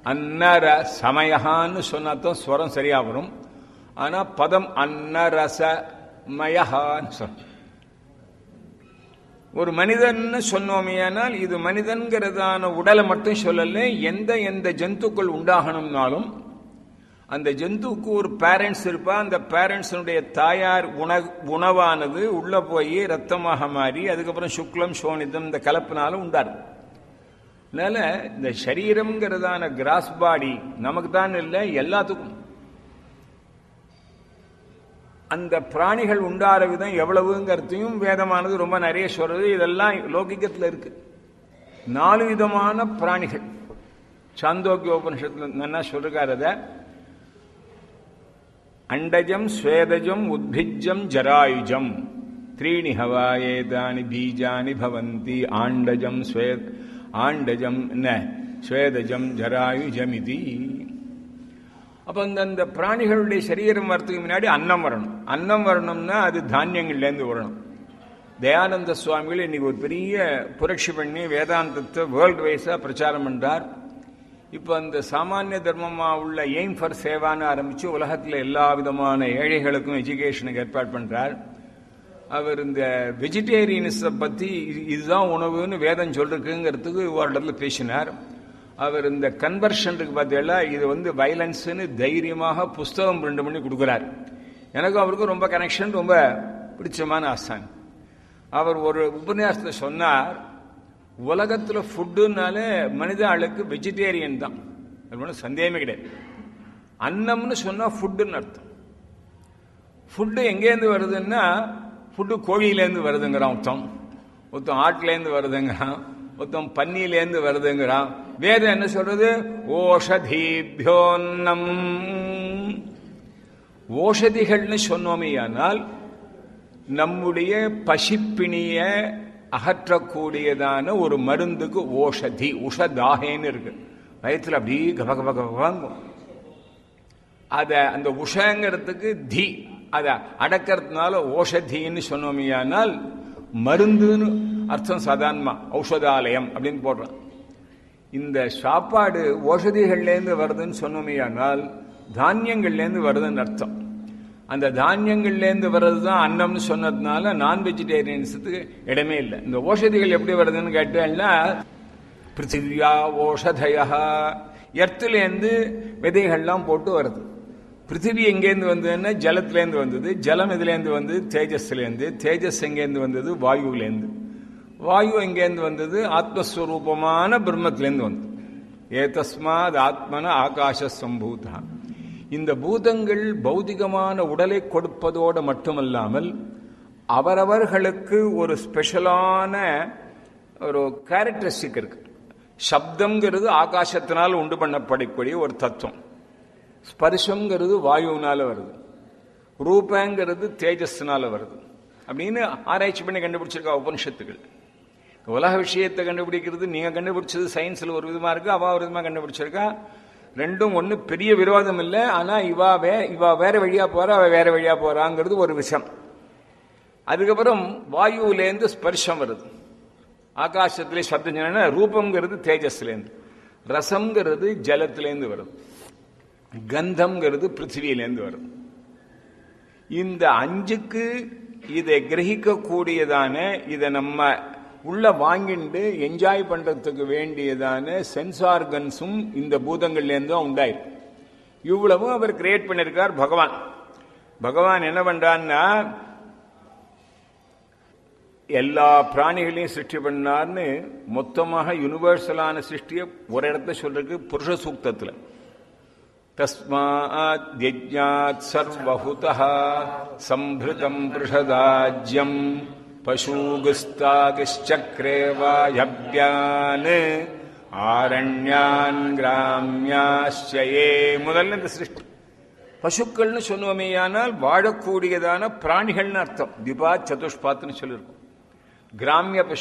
அன்னர சமயஹான்னு சொன்னாதான் ஸ்வரம் சரியா வரும் ஆனா பதம் அன்னரசமயஹான்னு சொன்ன ஒரு மனிதன் சொன்னோமேயானால் இது மனிதன்கிறதான உடலை மட்டும் சொல்லல எந்த எந்த ஜந்துக்கள் உண்டாகணும்னாலும் அந்த ஜந்துவுக்கு ஒரு பேரண்ட்ஸ் இருப்பா அந்த பேரண்ட்ஸனுடைய தாயார் உண உணவானது உள்ள போய் ரத்தமாக மாறி அதுக்கப்புறம் சுக்லம் சோனிதம் இந்த கலப்பினாலும் உண்டாரு அதனால இந்த சரீரம்ங்கிறதான கிராஸ் பாடி நமக்கு தான் இல்லை எல்லாத்துக்கும் அந்த பிராணிகள் உண்டார விதம் எவ்வளவுங்கிறதையும் வேதமானது ரொம்ப நிறைய சொல்றது இதெல்லாம் லௌகிகத்தில் இருக்கு நாலு விதமான பிராணிகள் சாந்தோக்கிய உபனிஷத்துல என்ன சொல்றாரு அதை அண்டஜம் ஸ்வேதஜம் உத்பிஜம் ஜராயுஜம் த்ரீணி ஹவாயேதானி பீஜானி பவந்தி ஆண்டஜம் ஸ்வே ஆண்டஜம் என்ன ஸ்வேதஜம் ஜராயுஜமிதி அப்ப அந்த அந்த பிராணிகளுடைய சரீரம் வரத்துக்கு முன்னாடி அன்னம் வரணும் அன்னம் வரணும்னா அது தானியங்கள்லேருந்து வரணும் தயானந்த சுவாமிகள் இன்னைக்கு ஒரு பெரிய புரட்சி பண்ணி வேதாந்தத்தை வேர்ல்டு வைஸா பிரச்சாரம் பண்றார் இப்போ அந்த சாமானிய தர்மமா உள்ள எய்ம் ஃபார் சேவான்னு ஆரம்பிச்சு உலகத்தில் எல்லா விதமான ஏழைகளுக்கும் எஜுகேஷனுக்கு ஏற்பாடு பண்றார் அவர் இந்த வெஜிடேரியனிஸை பத்தி இதுதான் உணவுன்னு வேதம் சொல்றதுக்குங்கிறதுக்கு ஒரு இடத்துல பேசினார் அவர் இந்த கன்வர்ஷன் இருக்கு பார்த்தீங்களா இது வந்து வயலன்ஸ்னு தைரியமாக புஸ்தகம் ரெண்டு பண்ணி கொடுக்குறார் எனக்கும் அவருக்கும் ரொம்ப கனெக்ஷன் ரொம்ப பிடிச்சமான ஆசான் அவர் ஒரு உபன்யாசத்தை சொன்னார் உலகத்தில் ஃபுட்டுனால மனித ஆளுக்கு வெஜிடேரியன் தான் அது ஒன்றும் சந்தேகமே கிடையாது அன்னம்னு சொன்னால் ஃபுட்டுன்னு அர்த்தம் ஃபுட்டு எங்கேருந்து வருதுன்னா ஃபுட்டு கோழியிலேருந்து வருதுங்கிறான் ஒருத்தன் ஒருத்தன் ஆட்டிலேருந்து வருதுங்கிறான் ஒருத்தன் பன்னியிலேருந்து வருதுங்கிறான் வேதம் என்ன சொல்றது ஓஷதீபியோன்னம் ஓஷதிகள்னு சொன்னோமேயானால் நம்முடைய பசிப்பிணிய அகற்றக்கூடியதான ஒரு மருந்துக்கு ஓஷதி உஷதாகேன்னு இருக்கு வயிற்றுல அப்படி கப கப கபாங்கும் அத அந்த உஷங்கிறதுக்கு தி அதை அடக்கிறதுனால ஓஷதின்னு சொன்னோமையானால் மருந்துன்னு அர்த்தம் சாதாரணமா ஔஷதாலயம் அப்படின்னு போடுறான் இந்த சாப்பாடு ஓஷதிகள்லேருந்து வருதுன்னு சொன்னோமையானால் தானியங்கள்லேருந்து வருதுன்னு அர்த்தம் அந்த தானியங்கள்லேருந்து வர்றது தான் அன்னம்னு சொன்னதுனால நான் வெஜிடேரியன்ஸுக்கு இடமே இல்லை இந்த ஓஷதிகள் எப்படி வருதுன்னு கேட்டேன்னா பிருத்திவியா ஓஷதயா எர்த்துலேருந்து விதைகள்லாம் போட்டு வருது பிருத்திவி எங்கேருந்து வந்ததுன்னா ஜலத்திலேருந்து வந்தது ஜலம் எதுலேருந்து வந்தது தேஜஸ்லேருந்து தேஜஸ் எங்கேருந்து வந்தது வாயுலேருந்து வாயு எங்கேருந்து வந்தது ஆத்மஸ்வரூபமான பிரம்மத்திலேருந்து வந்தது ஏதஸ்மாத் ஆத்மன ஆகாச சம்பூதா இந்த பூதங்கள் பௌதிகமான உடலை கொடுப்பதோடு மட்டுமல்லாமல் அவரவர்களுக்கு ஒரு ஸ்பெஷலான ஒரு கேரக்டரிஸ்டிக் இருக்கு சப்தம்ங்கிறது ஆகாசத்தினால் உண்டு பண்ணப்படக்கூடிய ஒரு தத்துவம் ஸ்பர்ஷங்கிறது வாயுவினால வருது ரூபங்கிறது தேஜஸ்னால வருது அப்படின்னு ஆராய்ச்சி பண்ணி கண்டுபிடிச்சிருக்கா உபனிஷத்துகள் உலக விஷயத்தை கண்டுபிடிக்கிறது நீங்க கண்டுபிடிச்சது சயின்ஸ்ல ஒரு விதமா இருக்கு அவ ஒரு விதமா கண்டுபிடிச்சிருக்கா ரெண்டும் ஒண்ணு பெரிய விரோதம் இல்லை ஆனா இவா வே இவா வேற வழியா போறா அவ வேற வழியா போறாங்கிறது ஒரு விஷயம் அதுக்கப்புறம் வாயுலேருந்து ஸ்பர்ஷம் வருது ஆகாசத்திலே சப்தம் சொன்னா ரூபங்கிறது தேஜஸ்லேருந்து ரசம்ங்கிறது ஜலத்திலேருந்து வருது கந்தம்ங்கிறது பிருத்திவியிலேருந்து வருது இந்த அஞ்சுக்கு இதை கிரகிக்கக்கூடியதான இதை நம்ம உள்ள வாங்கிட்டு என்ஜாய் பண்றதுக்கு வேண்டியதான சென்ஸ் ஆர்கன்ஸும் இந்த பூதங்கள்லேருந்து தான் உண்டாயிருக்கு இவ்வளவும் அவர் கிரியேட் பண்ணியிருக்கார் பகவான் பகவான் என்ன பண்றான்னா எல்லா பிராணிகளையும் சிருஷ்டி பண்ணார்னு மொத்தமாக யூனிவர்சலான சிருஷ்டியை ஒரு இடத்துல சொல்றதுக்கு புருஷ சூக்தத்தில் தஸ்மாத் யஜ்ஞாத் சர்வஹுதः சம்பிருதம் பிருஷதாஜ்யம் பசூகுஸ்தாகிச்சக்ரே வாயப்யான் ஆரண்யான் கிராமியாச்சயே முதல்ல இந்த சிருஷ்டி பசுக்கள்னு சொன்னோமேயானால் வாழக்கூடியதான பிராணிகள்னு அர்த்தம் திபா சதுஷ்பாத்னு சொல்லியிருக்கோம் கிராமிய பசு